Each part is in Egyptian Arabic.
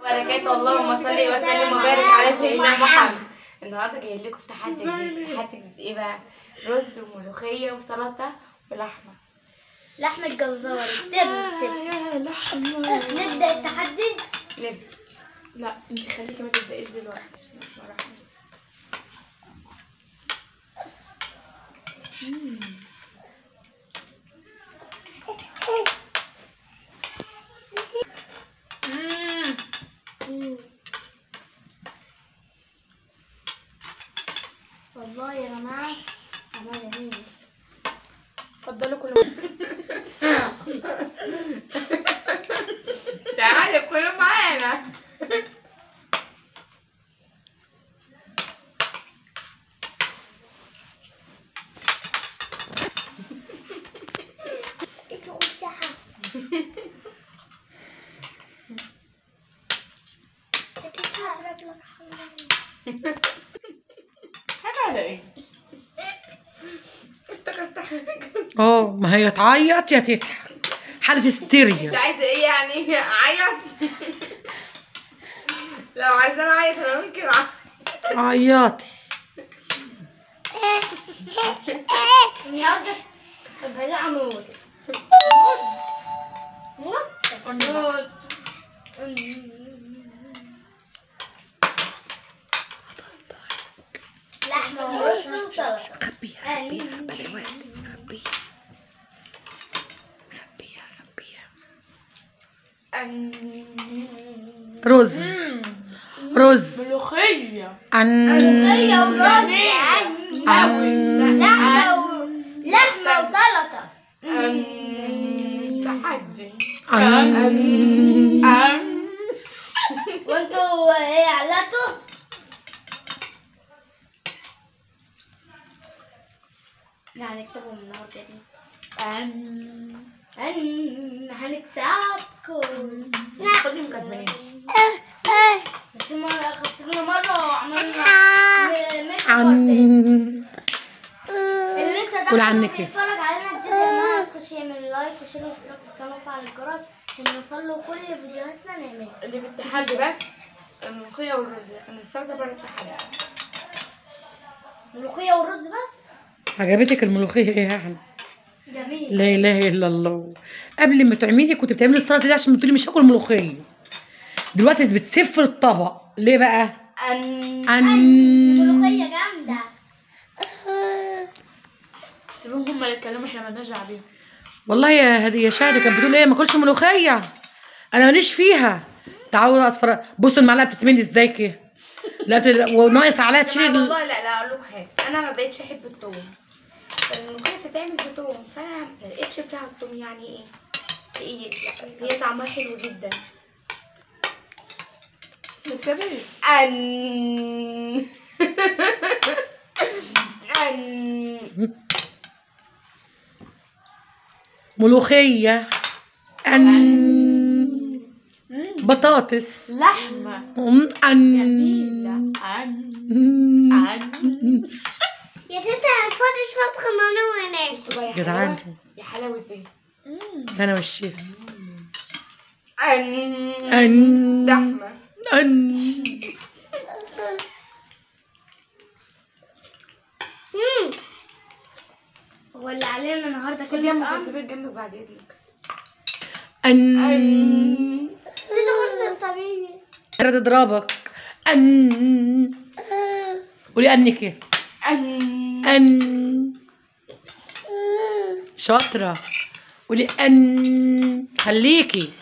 وبركاته اللهم صل وسلم وبارك على سيدنا محمد النهارده جايين لكم في تحدي جديد تحدي جديد ايه بقى رز وملوخيه وسلطه ولحمه لحم الجزار تب تب يا لحمة نبدأ التحدي نبدا لا انت خليكي ما تبدأيش دلوقتي بسم الله الرحمن الرحيم مم. مم. والله يا جماعة طعمها جميل اتفضلوا كل تعالوا كلوا معانا حاجة على ايه؟ افتكرت حاجه اه ما هي تعيط يا تضحك حالة انت هستيريا عايزه ايه يعني اعيط لو عايزه اعيط انا ممكن اعيط عياطي النهارده البلاعة موت موت موت لحمة ورز وسلطة خبيها خبيها بلوات خبيها خبيها خبيها رز رز ملوخية عن ملوخية ورز جميل. عن لحمة و- لحمة وسلطة تحدي عن أم وانتوا ايه علقتوا؟ لا هنكسبهم النهارده يا بنتي أم هن- هنكسبكم خدهم كسبانين بس ما خسرنا مرة وعملنا ميك عن اللي لسه قول دخل عنك إيه؟ بيتفرج علينا جديد يا جماعة يخش يعمل لايك وشير واشتراك في القناة وفعل الجرس عشان يوصل له كل فيديوهاتنا نعملها اللي في التحدي بس الملوخيه والرز لكن السلطه بره التحدي ملوخية والرز بس عجبتك الملوخية ايه يعني جميل لا اله الا الله قبل ما تعملي كنت بتعملي السلطه دي عشان بتقولي مش هاكل ملوخيه دلوقتي بتسف الطبق ليه بقى ان عن ملوخية جامدة سيبوهم هما اللي يتكلموا احنا مالناش دعوة بيهم والله يا هديه شاهد كانت بتقول ايه ما اكلش ملوخيه انا ماليش فيها تعالوا اتفرج بصوا المعلقه بتتملي ازاي كده لا بت... وناقص عليها تشيل ال- والله لا لا اقول لكم حاجه انا ما بقتش احب التوم الملوخيه بتتعمل بتوم فانا ما لقيتش فيها التوم يعني ايه تقيل لا هي طعمها حلو جدا تسيبي ان ان ملوخيه ان بطاطس لحمة أم، ان جميلة أم أم يا تيتا فاضي شوية خمانة هناك بصوا بقى يا جدعان حلاوه يا حلاوه دي انا والشيف ان ان لحمه ان هو اللي علينا النهارده خد يا كده ام سيبك جنبك بعد اذنك ان ان تيتا قلت الطبيعي انا تضربك ان قولي انك ايه ان ان شاطرة قولي ان خليكي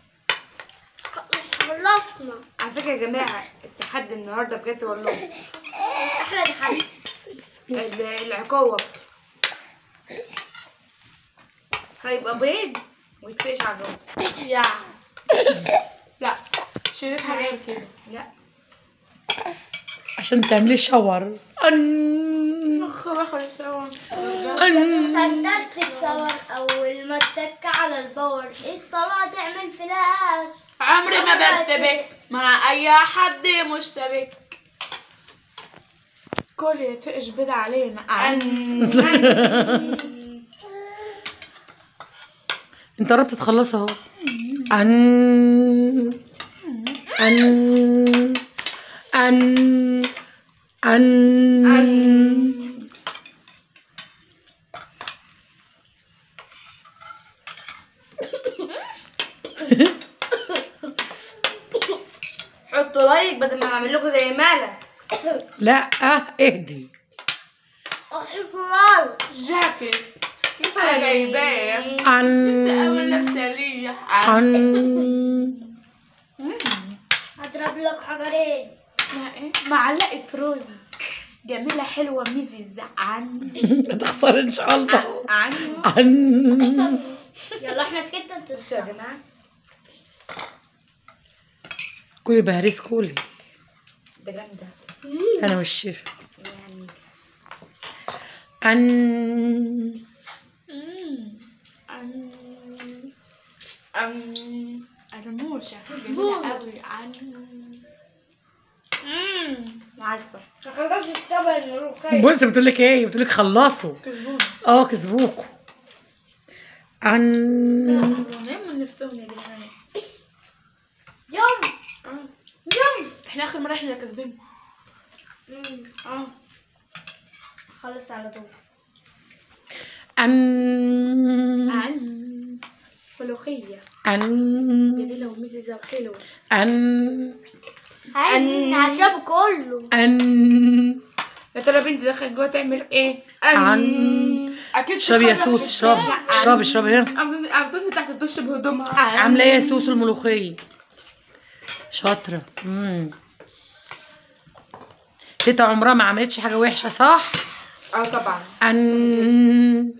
خلصنا على فكره يا جماعه التحدي النهارده بجد والله احلى تحدي ال- العقاب هيبقى بيض ويتفقش على الرز يا لا شيلت حاجات كده لا عشان تعملي شاور ان اخ باخد الشاور ان صدقت تصور اول ما اتك على الباور ايه طلع تعمل فلاش عمري ما برتبك مع اي حد مشتبك كل يتفقش بيض علينا انت قربت تخلص اهو ان أن أن أن أن حطوا لايك بدل ما اعمل لكم زي مالك لا اهدي حفظ جاكيت لسه جايباه أن لسه اول لابسه ليا أن هضرب لك حجرين اسمها ايه معلقه رز جميله حلوه ميزز عن هتخسر إن شاء الله عن أن يلا احنا سكتنا انت بصوا يا جماعه كلي بهريس كلي ده جامده أنا والشيف يعني أن عن عن رموشة جميلة قوي عن عارفه ما خلصش الطبق الملوخية بص بتقول لك ايه بتقول لك خلصوا كسبون اه كسبوكوا عن من نفسهم يا جدعان يوم اه يوم احنا اخر مرة احنا اللي كسبين اه خلصت على طول عن عن ملوخية عن جميلة وميززة وحلوة عن هن هشربه كله عن يا ترى بنتي دخلت جوه تعمل ايه؟ عن اكيد اشربي يا تخلص سوس اشربي الشارع. اشربي اشربي هنا قعدت تحت الدش بهدومها عن- عامله ايه يا سوس الملوخيه شاطره امم تيتا عمرها ما عملتش حاجه وحشه صح اه طبعا عن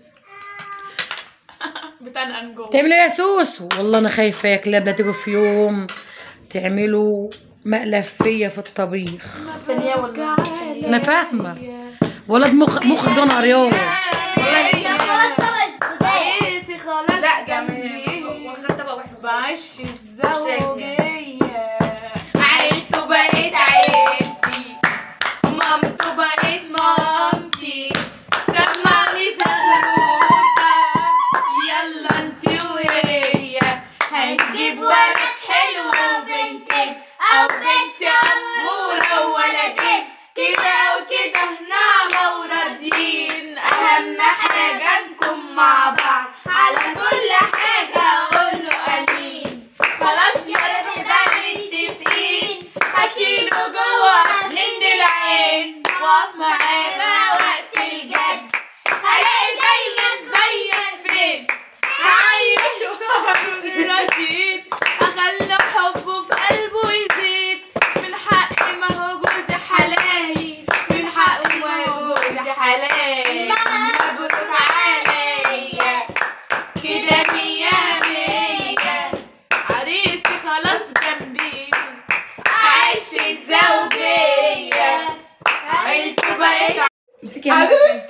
بتاعنا عن جوه تعملوا ايه يا سوسو والله انا خايفه يا كلاب لا تيجوا في يوم تعملوا مقلب فيا في الطبيخ مستنياه والله مستنياه. انا فاهمه ولد مخ مخك ده نقريان يا خلاص طبق السوداء عايزي خلاص لا جنبي جميل واخدت طبق واحد بعيش لازم الزوجية عيلته بقت عيلتي مامته بقت مامتي سمعني زغروطة يلا انتي وهي هنجيب ولد حلو وبنتين او بنت امورة وولدين كده وكده نعمة وراضيين اهم حاجة نكون مع بعض على كل حاجة اقوله امين خلاص يا رب بقى متفقين هشيله جوه قبلين العين واقف معانا وقت الجد هلاقي دايما زيك فين هعيشه هارون رشيد اخلي حبه في قلبه يزيد من حقي ما هو جوزي حلالي من حقه ما هو جوزي حلالي مبروك عليا كده مية مية عريسي خلاص جنبي عايش الزوجية عيلته بقت امسكي يا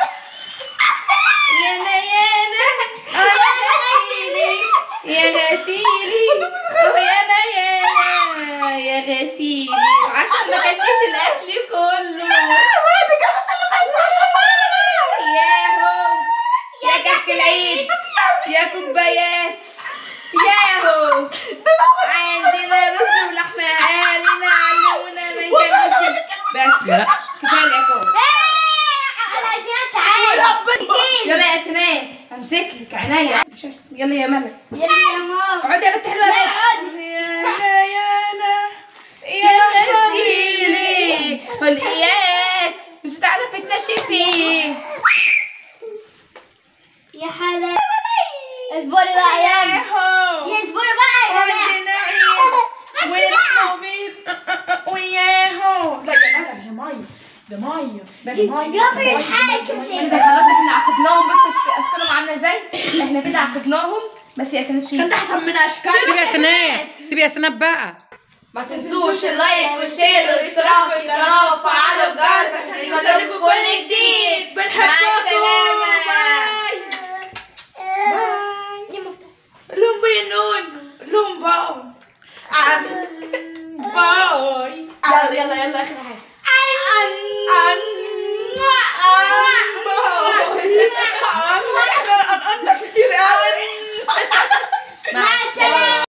يانا يانا اه يا غسيلي يا غسيلي اه يانا يانا يا غسيلي عشان ما كلتش الاكل كله ياهو يا كحك العيد يا كوبايات ياهو عندنا رز ولحمة اهالينا علمونا ما نكلمش بس لا كفايه العقاب علشان تعالى يلا يا سناء امسك لك عينيا يلا يا ملك يلا يا ماما اقعدي يا بنت حلوه لا ليه عادي يانا يانا يا غسيلي والقياس مش هتعرفي تنشفي يا حلا اصبري بقى يا أم. يا اصبري بقى يا جماعة وياهو لا يا مالك دي ميه ده ميه بس جابي الحاجة كده خلاص احنا عقدناهم بس أشك- اشكالهم عامله ازاي احنا كده عقدناهم بس يا سنة شيل كانت احسن من اشكال سيبي يا سناء سيبي يا سناء بقى ما تنسوش اللايك والشير والاشتراك في القناه وفعلوا الجرس عشان يوصلكوا كل جديد بنحبكم مع السلامة. باي باي يا مفتاح لهم بينون لهم باي باي يلا يلا يلا اخر حاجه باي كتير قوي مع السلامة